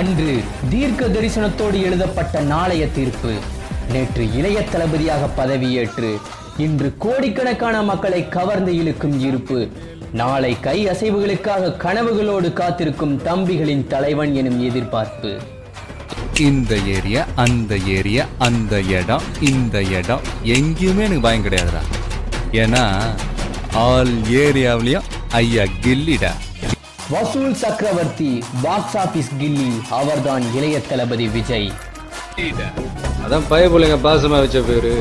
அன்று தீர்க்க தரிசனத்தோடு எழுதப்பட்ட நாளைய தீர்ப்பு நேற்று இளைய தளபதியாக பதவியேற்று இன்று கோடிக்கணக்கான மக்களை கவர்ந்து இழுக்கும் இருப்பு நாளை கை அசைவுகளுக்காக கனவுகளோடு காத்திருக்கும் தம்பிகளின் தலைவன் எனும் எதிர்பார்ப்பு இந்த ஏரியா அந்த ஏரியா அந்த இடம் இந்த இடம் எங்கேயுமே எனக்கு பயம் கிடையாதுடா ஏன்னா ஆல் ஏரியாவிலையும் ஐயா கில்லிடா வசூல் சக்கரவர்த்தி பாக்ஸ் ஆபீஸ் கில்லி அவர்தான் இளைய தளபதி விஜய் அதான் பயப்புள்ளைங்க பாசமா வச்ச பேரு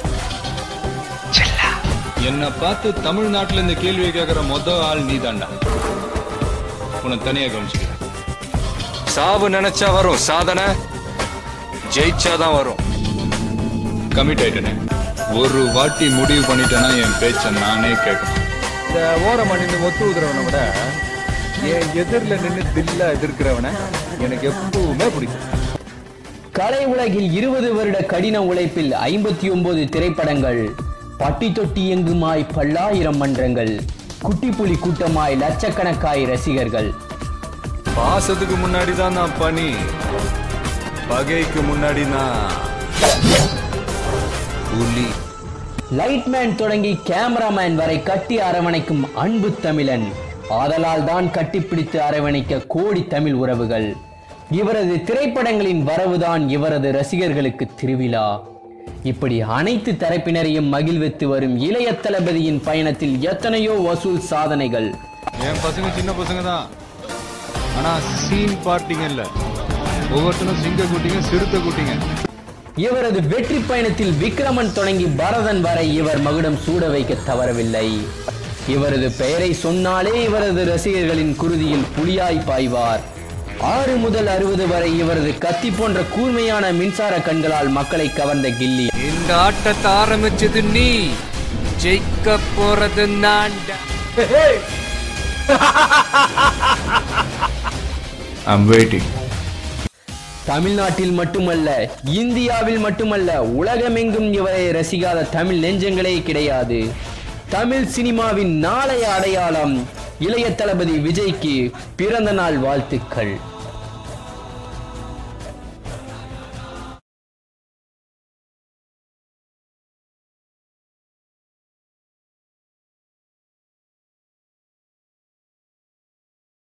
என்னை பார்த்து தமிழ்நாட்டுல இந்த கேள்வி கேட்கிற மொத ஆள் நீதான்டா உன்னை தனியா கவனிச்சுக்கிறேன் சாவு நினைச்சா வரும் சாதனை ஜெயிச்சாதான் வரும் கமிட் ஆயிட்டனே ஒரு வாட்டி முடிவு பண்ணிட்டேன்னா என் பேச்ச நானே கேட்கணும் இந்த ஓரம் அணிந்து ஒத்து ஊதுறவனை விட என் எதிரில் நின்று தில்லா எதிர்க்கிறவனை எனக்கு எப்பவுமே பிடிக்கும் கலை உலகில் இருபது வருட கடின உழைப்பில் ஐம்பத்தி ஒன்பது திரைப்படங்கள் பட்டி தொட்டி எங்குமாய் பல்லாயிரம் மன்றங்கள் குட்டி புலி கூட்டமாய் லட்சக்கணக்காய் ரசிகர்கள் பாசத்துக்கு முன்னாடி தான் நான் பனி பகைக்கு முன்னாடி நான் புலி லைட்மேன் தொடங்கி கேமராமேன் வரை கட்டி அரவணைக்கும் அன்பு தமிழன் ஆதலால் தான் கட்டிப்பிடித்து அரவணைக்க கோடி தமிழ் உறவுகள் இவரது திரைப்படங்களின் வரவுதான் இவரது ரசிகர்களுக்கு திருவிழா இப்படி அனைத்து தரப்பினரையும் மகிழ்வித்து வரும் இளைய தளபதியின் பயணத்தில் எத்தனையோ வசூல் சாதனைகள் என் பசங்க சின்ன பசங்க தான் ஆனா சீன் பார்ட்டிங்க இல்ல ஒவ்வொருத்தரும் சிங்க குட்டிங்க சிறுத்தை குட்டிங்க இவரது வெற்றி பயணத்தில் விக்ரமன் தொடங்கி பரதன் வரை இவர் மகுடம் சூட வைக்க தவறவில்லை இவரது பெயரை சொன்னாலே இவரது ரசிகர்களின் குருதியில் புலியாய் பாய்வார் ஆறு முதல் அறுபது வரை இவரது கத்தி போன்ற கூர்மையான மின்சார கண்களால் மக்களை கவர்ந்த கில்லி இந்த ஆட்டத்தை ஆரம்பிச்சது நீ ஜெயிக்க போறது நான் I'm waiting. தமிழ்நாட்டில் மட்டுமல்ல இந்தியாவில் மட்டுமல்ல உலகமெங்கும் இவரை ரசிக்காத தமிழ் நெஞ்சங்களே கிடையாது தமிழ் சினிமாவின் நாளைய அடையாளம் இளைய தளபதி விஜய்க்கு பிறந்த நாள் வாழ்த்துக்கள்